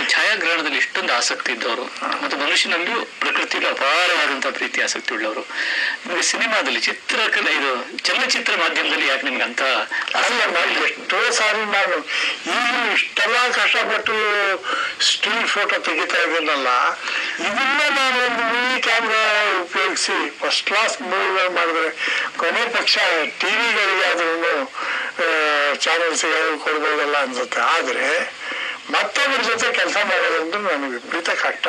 ಛಾಯಾಗ್ರಹಣದಲ್ಲಿ ಇಷ್ಟೊಂದು ಆಸಕ್ತಿ ಇದ್ದವರು ಮತ್ತು ಮನುಷ್ಯನಲ್ಲೂ ಪ್ರಕೃತಿಯಲ್ಲಿ ಅಪಾರವಾದಂತಹ ಪ್ರೀತಿ ಆಸಕ್ತಿ ಉಳ್ಳವರು ನಿಮಗೆ ಸಿನಿಮಾದಲ್ಲಿ ಚಿತ್ರಕಲೆ ಇದು ಚಲನಚಿತ್ರ ಮಾಧ್ಯಮದಲ್ಲಿ ಯಾಕೆ ನಿಮ್ಗೆ ಅಂತ ಅಲ್ಲ ನಾನು ಎಷ್ಟೋ ಸಾರಿ ನಾನು ಈಗಲೂ ಇಷ್ಟೆಲ್ಲ ಕಷ್ಟಪಟ್ಟು ಸ್ಟಿಲ್ ಫೋಟೋ ತೆಗಿತಾ ಇದ್ದೀನಲ್ಲ ಇದನ್ನ ನಾನು ಒಂದು ಮಿನಿ ಕ್ಯಾಮ್ರಾ ಉಪಯೋಗಿಸಿ ಫಸ್ಟ್ ಕ್ಲಾಸ್ ಮೂವಿಗಳು ಮಾಡಿದ್ರೆ ಕೊನೆ ಪಕ್ಷ ಟಿವಿಗಳಿಗೆ ಆದ್ರೂ ಚಾನಲ್ಸ್ಗೆ ಕೊಡ್ಬೋದಲ್ಲ ಅನ್ಸುತ್ತೆ ಆದ್ರೆ ಮತ್ತೊಬ್ಬರ ಜೊತೆ ಕೆಲಸ ಮಾಡೋದಂದ್ರೆ ನನಗೆ ವಿಪರೀತ ಕಷ್ಟ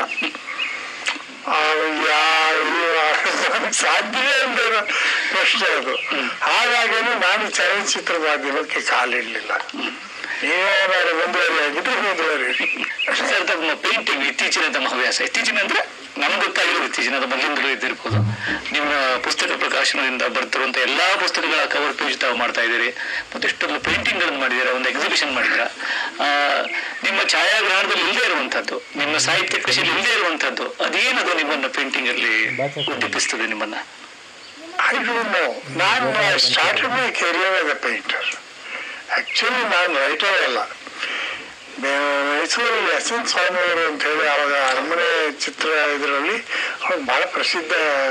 ಆ, ಯಾ- ಯಾ- ಸಾಧ್ಯವೇ ಇಲ್ಲದ ಪ್ರಶ್ನೆ ಅದು ಹಾಗಾಗಿ ನಾನು ಚಲನಚಿತ್ರ ಮಾಧ್ಯಮಕ್ಕೆ ಕಾಲಿಡಲಿಲ್ಲ ನೀವೇನಾದ್ರು ಮುಂದುವರಿ ಆಗಿದ್ರೆ ಮುಂದುವರಿ ಸರ್ ತಮ್ಮ ಪೇಂಟಿಂಗ್ ಇತ್ತೀಚಿನ ತಮ್ಮ ಹವ್ಯಾಸ ಇತ್ತೀಚಿನ ಅಂದ್ರೆ ನಮ್ಗೆ ಗೊತ್ತಾಗಿರೋ ಇತ್ತೀಚಿನ ಅದು ಮೊದಲಿಂದಲೂ ಇದ್ದಿರ್ಬೋದು ನಿಮ್ಮ ಪುಸ್ತಕ ಪ್ರಕಾಶನದಿಂದ ಬರ್ತಿರುವಂತ ಎಲ್ಲಾ ಪುಸ್ತಕಗಳ ಕವರ್ ಪೇಜ್ ತಾವು ಮಾಡ್ತಾ ಇದ್ದೀರಿ ಮತ್ತೆ ಎಷ್ಟೊಂದು ಪೇಂಟಿಂಗ್ ಗಳನ್ನು ಮಾಡಿದ್ದೀರಾ ಒಂದು ಎಕ್ಸಿಬಿಷನ್ ಮಾಡಿದ್ದೀರಾ ಆ, ನಿಮ್ಮ ಛಾಯಾಗ್ರಹಣದಲ್ಲಿ ಇಲ್ಲದೆ ಇರುವಂತದ್ದು ನಿಮ್ಮ ಸಾಹಿತ್ಯ ಕೃಷಿಯಲ್ಲಿ ಇಲ್ಲದೆ ಇರುವಂತದ್ದು ಅದೇನದು ನಿಮ್ಮನ್ನ ಪೇಂಟಿಂಗ್ ಅಲ್ಲಿ ಉದ್ದೀಪಿಸ್ತದೆ ನಿಮ್ಮನ್ನ ಐ ಡೋಂಟ್ ನೋ ನಾನು started my career as a painter actually ನಾನು ರೈಟರ್ ಅಲ್ಲ ಮೇ- ಮೈಸೂರಲ್ಲಿ ಎಸ್ ಎನ್ ಸ್ವಾಮಿಯವರು ಅಂತ ಹೇಳಿ ಅವಾಗ ಅರಮನೆ ಚಿತ್ರ ಇದರಲ್ಲಿ ಅವ್ರು ಬಹಳ ಪ್ರಸಿದ್ಧ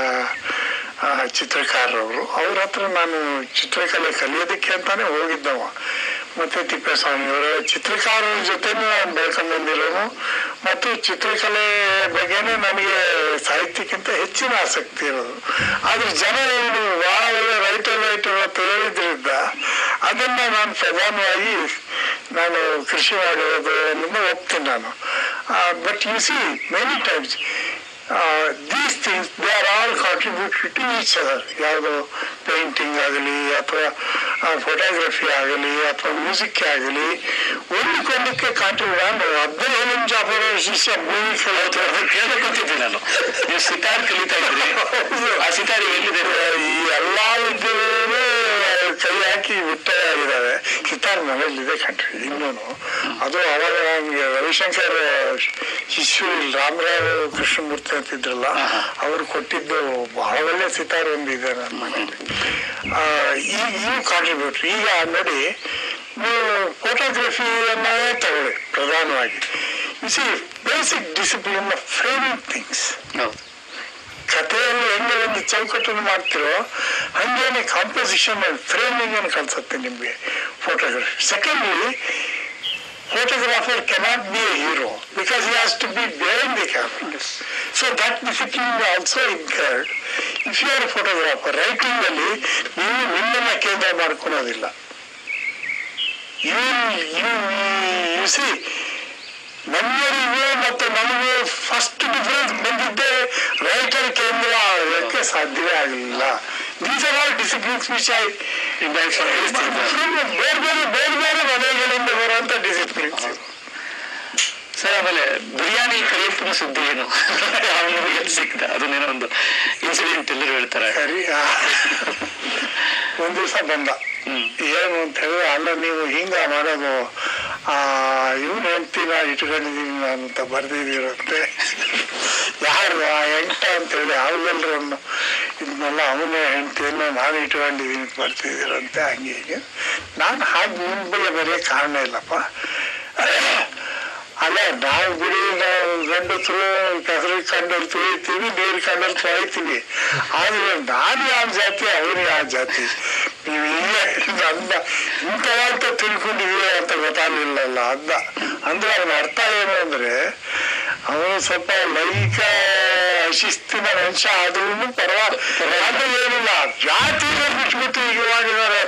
ಆ, ಚಿತ್ರಕಾರರವರು ಅವ್ರ ಹತ್ರ ನಾನು ಚಿತ್ರಕಲೆ ಕಲಿಯೋದಕ್ಕೆ ಅಂತಾನೆ ಹೋಗಿದ್ದವ ಮತ್ತೆ ತಿಪ್ಪೇಸ್ವಾಮಿಯವರ ಚಿತ್ರಕಾರರ ಜೊತೆನೂ ನಾನು ಬೆಳ್ಕೊಂಡ್ ಬಂದಿರೋನು ಮತ್ತು ಚಿತ್ರಕಲೆ ಬಗ್ಗೆನೇ ನನಗೆ ಸಾಹಿತ್ಯಕ್ಕಿಂತ ಹೆಚ್ಚಿನ ಆಸಕ್ತಿ ಇರೋದು ಆದ್ರೆ ಜನ ಇವರು ಬಹಳ ಒಳ್ಳೆ ರೈಟರ್ ರೈಟರ್ ಅಂತ ಹೇಳಿದ್ರಿಂದ ಅದನ್ನ ನಾನು ಪ್ರಧಾನವಾಗಿ ನಾನು ಕೃಷಿ ಮಾಡಿರೋದು ಅನ್ನೋದನ್ನ ಒಪ್ತೀನಿ ನಾನು but you see many times these things they are all contributed to each other ಯಾವುದು ಪೇಂಟಿಂಗ್ ಆಗಲಿ ಅಥವಾ ಫೋಟೋಗ್ರಫಿ ಆಗಲಿ ಅಥವಾ ಮ್ಯೂಸಿಕ್ ಆಗಲಿ ಒಂದಕ್ಕೊಂದಕ್ಕೆ ಕಾಂಟ್ರಿಬ್ಯೂಟ್ ಅಂದ್ರೆ ಅಬ್ದುಲ್ ಹಲೀಂ ಜಾಫರ್ ಅವ್ರ ಶಿಷ್ಯ ಮೂವಿ ಕೇಳಕೊತಿದ್ದೆ ನಾನು ನೀವು ಸಿತಾರ್ ಕಲಿತಾ ಇದ್ರಿ ಆ ಸಿತಾರ್ ಎಲ್ಲಿದೆ ಈ ಎಲ್ಲಾ ವಿದ್ಯೆಗಳೂ ಕೈ ಹಾಕಿ ಬಿಟ್ಟಾಗಿದ್ದಾವೆ ಕಿತಾರ್ ಮನೇಲಿದೆ ಕಣ್ರಿ ಇನ್ನೂನು ಅದು ಅವಾಗ ನಮ್ಗೆ ರವಿಶಂಕರ್ ಶಿಶು ರಾಮರಾವ್ ಕೃಷ್ಣಮೂರ್ತಿ ಅಂತಿದ್ರಲ್ಲ ಅವ್ರು ಕೊಟ್ಟಿದ್ದು ಬಹಳ ಒಳ್ಳೆ ಸಿತಾರ್ ಒಂದಿದೆ ನನ್ನ ಮನೇಲಿ ಆ, ಈಗ ಈಗ ಕಾಂಟ್ರಿಬ್ಯೂಟ್ ಈಗ ನೋಡಿ ನೀವು ಫೋಟೋಗ್ರಫಿಯನ್ನೇ ತಗೊಳ್ಳಿ ಪ್ರಧಾನವಾಗಿ see basic discipline of framing things ಹೌದು ಕಥೆಯಲ್ಲಿ ಹೆಂಗೆ ಒಂದು ಚೌಕಟ್ಟನ್ನು ಮಾಡ್ತಿರೋ ಹಂಗೇನೆ ಕಾಂಪೋಸಿಷನ್ ಫ್ರೇಮಿಂಗ್ ಅನ್ನು ಕಲಿಸುತ್ತೆ ನಿಮಗೆ photography secondly photographer cannot be a hero because he has to be bearing the camera so that discipline also incurred if you are photographer writing ಅಲ್ಲಿ ನೀವು ನಿಮ್ಮನ್ನ ಕೇಂದ್ರ ಮಾಡ್ಕೊಳೋದಿಲ್ಲ ಯು ಯು ಯು ಸಿ ನಮ್ಮವರಿಗೆ ಮತ್ತು ನಮಗೆ ಫಸ್ಟ್ ಡಿಫರೆನ್ಸ್ ಬಂದಿದ್ದೆ writer ಕೇಂದ್ರ ಆಗೋದಕ್ಕೆ ಸಾಧ್ಯವೇ ಆಗಲಿಲ್ಲ these are all disciplines which I ಬೇರೆ ಬೇರೆ ಬೇರೆ ಬೇರೆ ಮನೆಗಳಿಂದ ಬರುವಂತ ಡಿಸಿಪ್ಲಿನ್ಸ್ ಸರ್ ಆಮೇಲೆ ಬಿರಿಯಾನಿ ಕರಿಯಪ್ಪನ ಸುದ್ದಿ ಏನು ಅವನು ಎಲ್ಲಿ ಸಿಕ್ಕಿದ ಅದನ್ನೇನೋ ಒಂದು ಇನ್ಸಿಡೆಂಟ್ ಎಲ್ಲರೂ ಹೇಳ್ತಾರೆ ಸರಿ ಆ, ಒಂದ್ ದಿವಸ ಬಂದ ಹ್ಮ್. ಏನು ಅಂತ ಹೇಳಿದ್ರೆ ಅಲ್ಲ ನೀವು ಹಿಂಗ ಮಾಡೋದು ಆ ಇವನು ಹೆಂಡ್ತಿನ ಇಟ್ಕೊಂಡಿದೀನಿ ನಾನು ಅಂತ ಬರ್ದಿದ್ದೀರಂತೆ ಯಾರು ಆ ಎಂಟ ಅಂತ ಹೇಳಿ ಅವಳೆಲ್ಲರನ್ನು ಇದನ್ನೆಲ್ಲ ಅವನೇ ಹೆಂಡ್ತಿಯನ್ನು ನಾನು ಇಟ್ಕೊಂಡಿದ್ದೀನಿ ಅಂತ ಬರ್ತಿದ್ದೀರಂತೆ ಹಂಗೆ ಹೀಗೆ ನಾನು ಹಾಗೆ ಮುಂಬೈ ಬರೆಯೋ ಕಾರಣ ಇಲ್ಲಪ್ಪ ಅಲ್ಲ ನಾವು ಬಿಡಿ ನಾವು ಗಂಡಸರು ಕೆಸರು ಕಂಡಲ್ಲಿ ತುಳಿತೀವಿ ನೀರು ಕಂಡಲ್ಲಿ ತೊಳಿತೀವಿ ಆದ್ರೆ ನಾನು ಯಾವ ಜಾತಿ ಅವ್ರು ಯಾವ ಜಾತಿ ನೀವು ಇಲ್ಲೇ ಅಂದ ಇಂಥವಂತ ತಿಳ್ಕೊಂಡಿದೀವಿ ಅಂತ ಗೊತ್ತಾಗ್ಲಿಲ್ಲಲ್ಲ ಅಂದ ಅಂದ್ರೆ ಅವನ ಅರ್ಥ ಏನು ಅಂದ್ರೆ ಅವನು ಸ್ವಲ್ಪ ಲೈಂಗಿಕ ಶಿಸ್ತಿನ ಮನುಷ್ಯ ಆದ್ರೂ ಪರವಾಗಿಲ್ಲ ಏನಿಲ್ಲ ಜಾತಿನ ಬಿಟ್ಬಿಟ್ಟು ಈಗ ಮಾಡಿದ್ದಾರೆ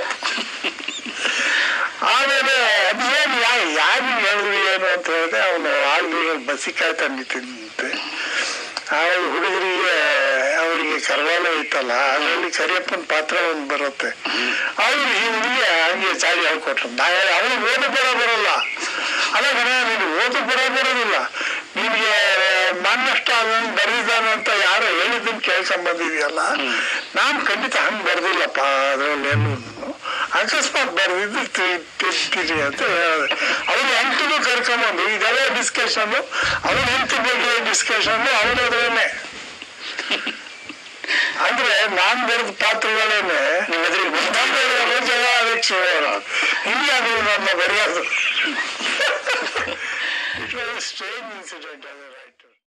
ಆಮೇಲೆ ಅದೇನು ಯಾರು ಯಾರು ಹೇಳಿದ್ರು ಏನು ಅಂತ ಹೇಳಿದ್ರೆ ಅವನು ಆಳ್ನೂರಲ್ಲಿ ಬಸ್ಸಿ ಕಾಯ್ತಾ ನಿಂತಿದ್ದಂತೆ ಆಮೇಲೆ ಹುಡುಗರಿಗೆ ಅವರಿಗೆ ಕರವಾಲ ಇತ್ತಲ್ಲ ಅದರಲ್ಲಿ ಕರಿಯಪ್ಪನ ಪಾತ್ರ ಒಂದು ಬರುತ್ತೆ ಅವ್ರು ಈ ಹುಡುಗಿ ಹಂಗೆ ಚಾಡಿ ಹೇಳ್ಕೊಟ್ರು ನಾಳೆ ಅವನಿಗೆ ಓದು ಬರ ಬರಲ್ಲ ಅಲ್ಲ ಗಣ ನೀನು ಓದು ಬರ ಬರೋದಿಲ್ಲ ನಿನಗೆ ನನ್ನಷ್ಟ ಅದನ್ನು ಬರೆದಿದ್ದಾನಂತ ಯಾರೋ ಹೇಳಿದ್ದನ್ನು ಕೇಳ್ಕೊಂಡ್ ಬಂದಿದೆಯಲ್ಲ ನಾನು ಖಂಡಿತ ಹಂಗೆ ಬರ್ದಿಲ್ಲಪ್ಪ ಅದರಲ್ಲಿ ಏನು ಅಕಸ್ಮಾತ್ ಬರೆದಿದ್ದು ತಿರ್ತೀನಿ ಅಂತ ಹೇಳಿದೆ ಅವ್ರು ಹೆಂಡತಿನೂ ಕರ್ಕೊಂಬಂದು ಇದೆಲ್ಲ ಡಿಸ್ಕಷನ್ ಅವ್ರ ಹೆಂಡತಿ ಬಗ್ಗೆ ಡಿಸ್ಕಷನ್ ಅವನದ್ರೇನೆ ಅಂದ್ರೆ ನಾನ್ ಬರೆದ ಪಾತ್ರಗಳೇನೆ ನಿಮ್ಮ ಎದುರಿಗೆ ಜಗಳ ಅದಕ್ಕೆ ಇಲ್ಲಿ ಅದು ನನ್ನ ಬರೆಯೋದು ಇಟ್ ವಾಸ್ ಸ್ಟ್ರೇಂಜ್ ಇನ್ಸಿಡೆಂಟ್ ಅದು ರೈಟರ್